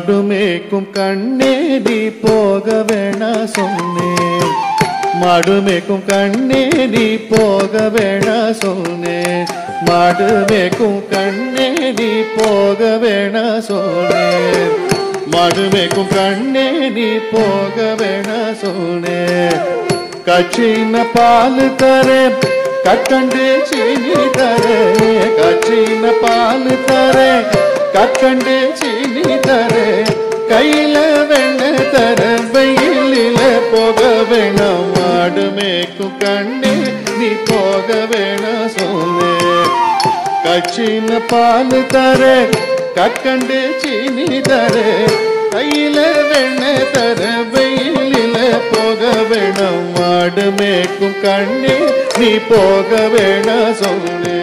மாடுமேக்கும் கண்ணே நீ போக வேணா சொன்னேன் மாடுமேக்கும் கண்ணே நீ போக வேணா சொன்னேன் மாடுமேக்கும் கண்ணே நீ போக வேணா சொன்னேன் மாடுமேக்கும் கண்ணே நீ போக வேணா சொன்னேன் கச்சின பால் தரே கற்கண்டு சீனி தரே கச்சின பால் தரே கற்கண்டு சீனி தரே கையில வெண்ண தர வெயிலில போக வேணாம் மாடு மேய்க்கும் கண்ணே நீ போக வேணாம் சொன்னே கச்சின பால் தர கற்கண்டு சீனி தர கையில வெண்ண தர வெயிலில போக வேணாம் மாடு மேய்க்கும் கண்ணே நீ போக வேணாம் சொன்னே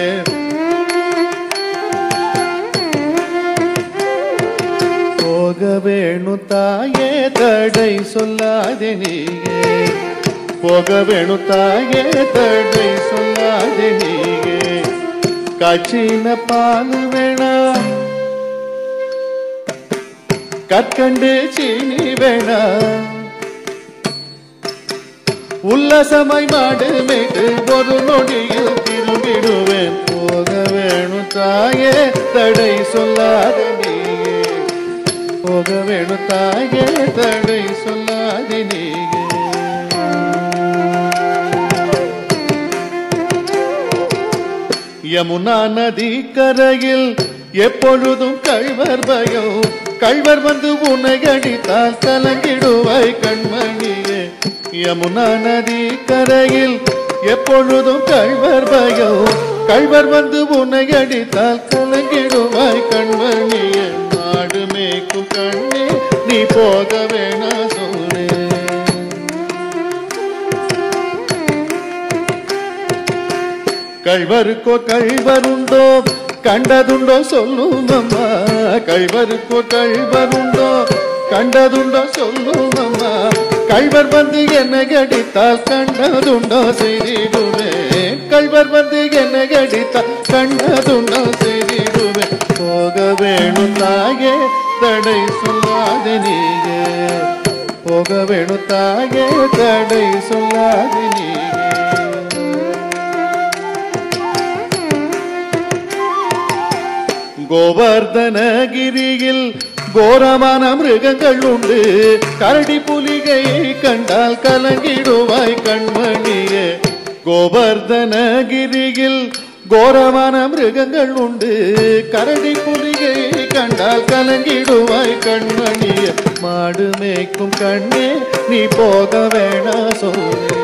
போக வேணு தாயே தடை சொல்லாதே நீயே போக வேணு தாயே தடை சொல்லாதே நீயே காய்ச்சின பால் வேணா கற்கண்டு சீனி வேணா உல்லாசமாய் மாடு மேடு ஒரு நொடியில் திரும்பிடுவேன் போக வேணும் தாயே தடை சொல்லாத நீயே போக வேணும் தாயே தடை சொல்லாத நீயே யமுனா நதி கரையில் எப்பொழுதும் கழ்வர் பயம் கழ்வர் வந்து உன்னை அடித்தால் கலங்கிடுவாய் கண்மணியே யமுனா நதி கரையில் எப்பொழுதும் கழ்வர் பயம் கழ்வர் வந்து உன்னை அடித்தால் கலங்கிடுவாய் கண்மணியே மாடு மேய்க்கும் கண்ணே நீ போக வேணா சொன்னே கழ்வருக்கோ கழ்வருண்டோ கண்டதுண்டோ சொல்லும் அம்மா கழ்வருக்கோ கழ்வருண்டோ கண்டதுண்டோ சொல்லும் அம்மா கழ்வர் வந்து என்னை கடித்தால் கண்டதுண்டோ செய்திடுவேன் கழ்வர் வந்து என்னை கடித்தால் கண்டதுண்டோ செய்திடுவேன் போக வேணும் தாயே தடை சொல்லாத நீங்க போக வேணும் தாயே தடை சொல்லாத நீங்க கோவர்தனகிரியில் கோரமான மிருகங்கள் உண்டு கரடி புலிகையை கண்டால் கலங்கிடுவாய் கண்மணியே கோவர்தனகிரியில் கோரமான மிருகங்கள் உண்டு கரடி புலிகையை கண்டால் கலங்கிடுவாய் கண்மணியே மாடு மேய்க்கும் கண்ணே நீ போக வேணா சொல்லே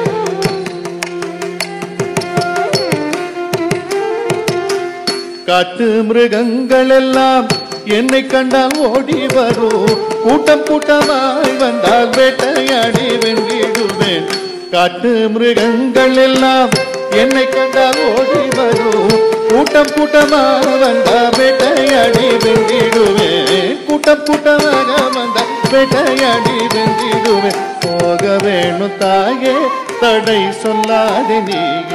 காட்டு மிருகங்கள் எல்லாம் என்னை கண்டால் ஓடி வரும் கூட்டம் கூட்டமாய் வந்தால் வேட்டையாடி வென்றிடுவேன் காட்டு மிருகங்கள் எல்லாம் என்னை கண்டால் ஓடி வரும் கூட்டம் கூட்டமாக வந்தால் வேட்டையாடி வென்றிடுவேன் கூட்டம் கூட்டமாக வந்தால் வேட்டையாடி வென்றிடுவேன் போக வேணும் தாயே தடை சொல்லாதே நீயே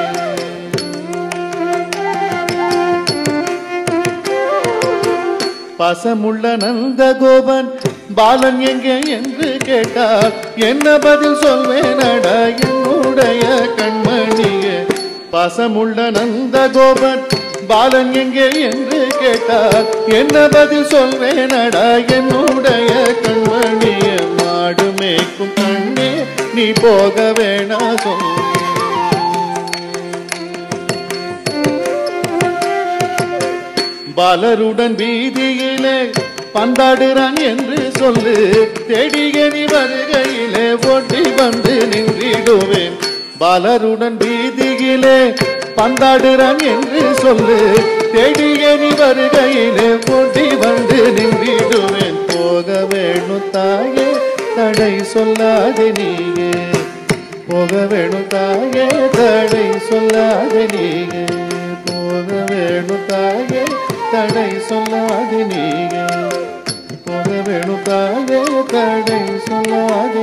பாசமுள்ள நந்த கோபன் பாலன் எங்கே என்று கேட்டார் என்ன பதில் சொல்வேனடா என்னுடைய கண்மணியே பாசமுள்ள நந்த கோபன் பாலன் எங்கே என்று கேட்டார் என்ன பதில் சொல்வேனடா என்னுடைய கண்மணியே மாடு மேய்க்கும் கண்ணே நீ போக வேணா சொன்னே பாலருடன் வீதியிலே பந்தாடுறான் என்று சொல்லு தேடிய நீ வருகையிலே ஓட்டி வந்து நின்றிடுவேன் பாலருடன் வீதியிலே பந்தாடுறான் என்று சொல்லு தேடிய நீ வருகையிலே ஓட்டி வந்து நின்றிடுவேன் போக வேணும் தாயே தடை சொல்லாதே நீயே போக வேணும் தாயே தடை சொல்லாதே நீயே போக வேணும் தாயே தடை சொல்லாது நீங்க போக வேணும் தாயே தடை சொல்லாது